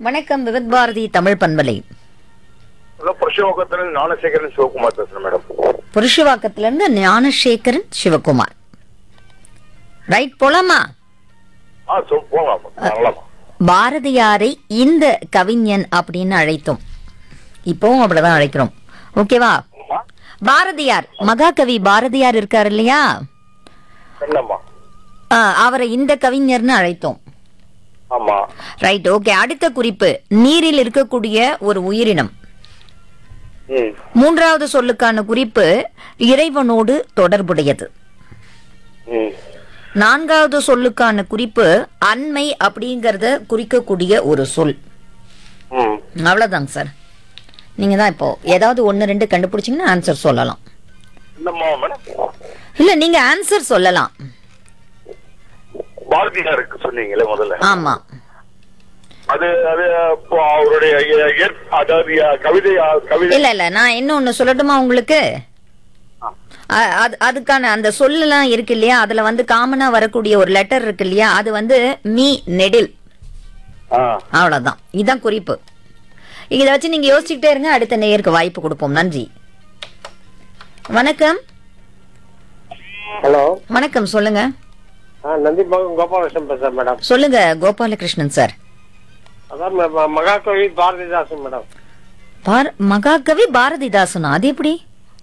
வணக்கம் விவித் பாரதி தமிழ் பண்பலை ஹலோ புருஷோகத்தில் ஞானசேகரன் சிவகுமார் பேசுறேன் மேடம் புருஷவாக்கத்துல இருந்து ஞானசேகரன் சிவகுமார் ரைட் போலாமா ஆ சொல் போகலாம் நல்லாமா பாரதியாரை இந்த கவிஞன் அப்படின்னு அழைத்தோம் இப்பவும் அப்படிதான் அழைக்கிறோம் ஓகேவா பாரதியார் மகாகவி பாரதியார் இருக்கார் இல்லையா என்னம்மா ஆ, அவரை இந்த கவிஞர்னு அழைத்தோம் ஆமா ரைட் ஓகே அடுத்த குறிப்பு நீரில் இருக்கக்கூடிய ஒரு உயிரினம் ம் மூன்றாவது சொல்லுக்கான குறிப்பு இறைவனோடு தொடர்புடையது ம் நான்காவது சொல்லுக்கான குறிப்பு அண்மை அப்படிங்கறத குறிக்கக்கூடிய ஒரு சொல் ம் அவ்வளவுதாங்க சார் நீங்க தான் இப்போ ஏதாவது ஒன்னு ரெண்டு கண்டுபிடிச்சீங்கன்னா ஆன்சர் சொல்லலாம் என்னம்மா மேடம் இல்ல நீங்க ஆன்சர் சொல்லலாம் பாரதியாருக்கு சொன்னீங்களே முதல்ல ஆமா அது அது இப்போ அவருடைய இய- இயற்- அதாவது அஹ், கவிதை அஹ், கவிதை இல்ல இல்ல நான் இன்னொன்னு சொல்லட்டுமா உங்களுக்கு ஆ. அ- அது அதுக்கான அந்த சொல்லலாம் இருக்கு இல்லையா அதுல வந்து காமனா வரக்கூடிய ஒரு லெட்டர் இருக்கு இல்லையா அது வந்து மீ நெடில் ஆ அவ்வளவுதான் இதுதான் குறிப்பு இதை வச்சு நீங்க யோசிச்சுக்கிட்டே இருங்க அடுத்த நேயருக்கு வாய்ப்பு கொடுப்போம் நன்றி வணக்கம் ஹலோ வணக்கம் சொல்லுங்க ஆ நந்தி மகன் கோபாலகிருஷ்ணன் பேசுறேன் மேடம் சொல்லுங்க கோபாலகிருஷ்ணன் சார் அதான் ம- ம- மகாகவி பாரதிதாசன் மேடம் பார மகாகவி பாரதிதாசனா அது எப்படி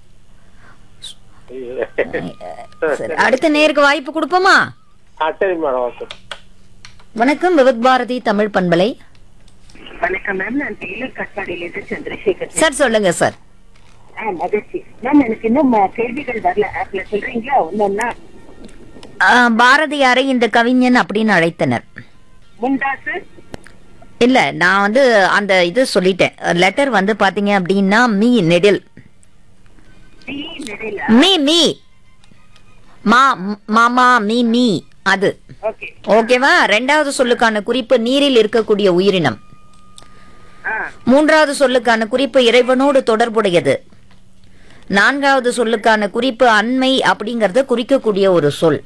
சரி, அடுத்த நேருக்கு வாய்ப்பு கொடுப்போமா ஆ சரி மேடம் ஓகே வணக்கம் விவத் பாரதி தமிழ் பண்பலை வணக்கம் மேம் நான் டெய்லர் கட்பாடியிலிருந்து சந்திரசேகர் சார் சொல்லுங்க சார் ஆ மகிழ்ச்சி மேம் எனக்கு இன்னும் அஹ், கேள்விகள் வரல ஆப்ல சொல்றீங்களா ஒன்னொன்னா ஆ, பாரதியாரை இந்த கவிஞன் அப்படின்னு அழைத்தனர் முண்டாசு இல்ல நான் வந்து அந்த இது சொல்லிட்டேன் லெட்டர் வந்து பாத்தீங்க அப்படின்னா மீ நெடில் டி நெடில மீ மீ மா ம், மாமா மீ மீ அது ஓகே ஓகேவா ரெண்டாவது சொல்லுக்கான குறிப்பு நீரில் இருக்கக்கூடிய உயிரினம் ஆ மூன்றாவது சொல்லுக்கான குறிப்பு இறைவனோடு தொடர்புடையது நான்காவது சொல்லுக்கான குறிப்பு அண்மை அப்படிங்கறத குறிக்கக்கூடிய ஒரு சொல்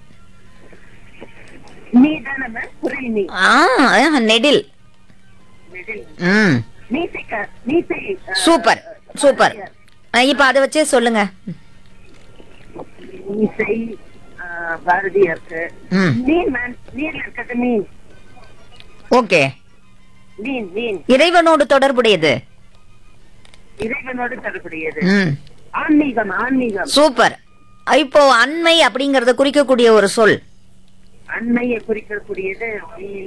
நீ தானே மேம் குரல் நீ ஆ ஆ, நெடில் நெடில் ம் நீசைக்க நீசை அஹ், சூப்பர் சூப்பர் ஆ, இப்ப அதை வச்சே சொல்லுங்க நீசை அஹ், பாரதியாருக்கு ம் மீன் மேம் நீர்ல இருக்கிறது மீன் ஓகே மீன் மீன் இறைவனோடு தொடர்புடையது இறைவனோடு தொடர்புடையது ம் ஆன்மீகம் ஆன்மீகம் சூப்பர் இப்போ அண்மை அப்படிங்கறத குறிக்கக்கூடிய ஒரு சொல் அண்மையை குறிக்கக்கூடியது நீல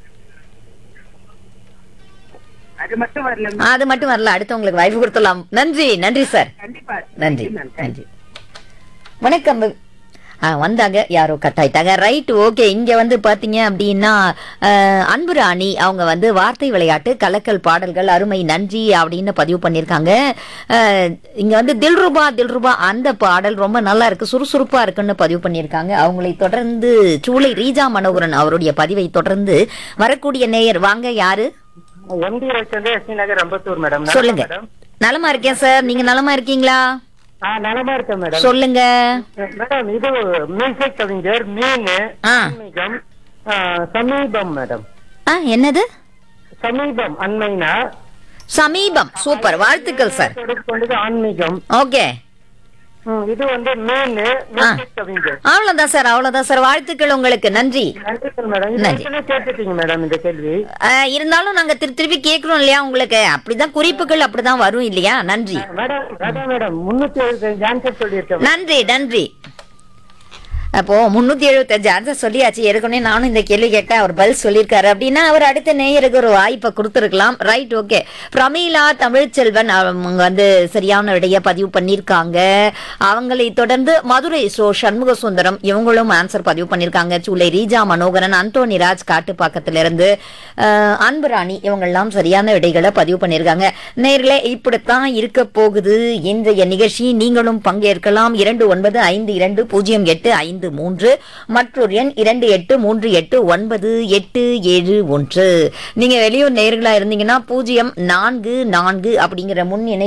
அது மட்டும் வரல ma'am. அது மட்டும் வரல அடுத்தவங்களுக்கு வாய்ப்பு கொடுத்துடலாம் நன்றி நன்றி சார் கண்டிப்பா நன்றி ma'am. நன்றி வணக்கம் ஆ, வந்தாங்க யாரோ கட் ஆயிட்டாங்க ரைட் ஓகே இங்க வந்து பாத்தீங்க அப்படின்னா அஹ், அன்பு ராணி அவங்க வந்து வார்த்தை விளையாட்டு கலக்கல் பாடல்கள் அருமை நன்றி அப்படின்னு பதிவு பண்ணியிருக்காங்க அஹ், இங்க வந்து தில்ருபா தில்ருபா அந்த பாடல் ரொம்ப நல்லா இருக்கு சுறுசுறுப்பா இருக்குன்னு பதிவு பண்ணியிருக்காங்க அவங்களை தொடர்ந்து சூளை ரீஜா மனோகரன் அவருடைய பதிவை தொடர்ந்து வரக்கூடிய நேயர் வாங்க யாரு எம்டி வந்து எஸ்டி நகர் அம்பத்தூர் மேடம் சொல்லுங்க நலமா இருக்கேன் சார் நீங்க நலமா இருக்கீங்களா ஆ நலமா இருக்கேன் மேடம் சொல்லுங்க மேடம் இது மியூசிக் கவிஞர் மீன் ஆ ஆன்மீகம் ஆ, சமீபம் மேடம் ஆ என்னது சமீபம் அண்மைனா சமீபம் சூப்பர் வாழ்த்துக்கள் சார் தொடர்பு கொண்டது ஆன்மீகம் ஓகே ம், இது வந்து மீன் மியூசிக் கவிஞர் அவ்வளவுதான் சார் அவ்வளவுதான் சார் வாழ்த்துக்கள் உங்களுக்கு நன்றி நன்றிகள் மேடம் இது நன்றி. ஏற்கனவே கேட்டுட்டீங்க மேடம் இந்த கேள்வி அஹ், இருந்தாலும் நாங்க திரு திருப்பி கேட்கிறோம் இல்லையா உங்களுக்கு அப்படிதான் குறிப்புகள் அப்படிதான் வரும் இல்லையா நன்றி மேடம் மேடம் மேடம் முன்னூத்தி எழுபத்தஞ்சு ஆன்சர் சொல்லியிருக்கேன் நன்றி நன்றி அப்போ முன்னூத்தி எழுபத்தஞ்சு ஆன்சர் சொல்லியாச்சு ஏற்கனவே நானும் இந்த கேள்வி கேட்டேன் அவர் பதில் சொல்லியிருக்காரு அப்படின்னா அவர் அடுத்த நேயருக்கு ஒரு வாய்ப்பை கொடுத்துருக்கலாம் ரைட் ஓகே பிரமீளா தமிழ்ச்செல்வன் அவங்க வந்து சரியான விடைய பதிவு பண்ணியிருக்காங்க அவங்களை தொடர்ந்து மதுரை சோ சண்முக சுந்தரம் இவங்களும் ஆன்சர் பதிவு பண்ணியிருக்காங்க சூளை ரீஜா மனோகரன் அந்தோனி ராஜ் காட்டுப்பாக்கத்திலிருந்து அஹ், அன்பு ராணி இவங்கெல்லாம் சரியான விடைகளை பதிவு பண்ணியிருக்காங்க நேர்களே இப்படித்தான் இருக்க போகுது இன்றைய நிகழ்ச்சி நீங்களும் பங்கேற்கலாம் இரண்டு ஒன்பது ஐந்து இரண்டு பூஜ்ஜியம் எட்டு ஐந்து மூன்று மற்றொரு எண் இரண்டு எட்டு மூன்று எட்டு ஒன்பது எட்டு ஏழு ஒன்று நீங்க வெளியூர் நேர்களா இருந்தீங்கன்னா பூஜ்ஜியம் நான்கு நான்கு அப்படிங்கிற முன் இணை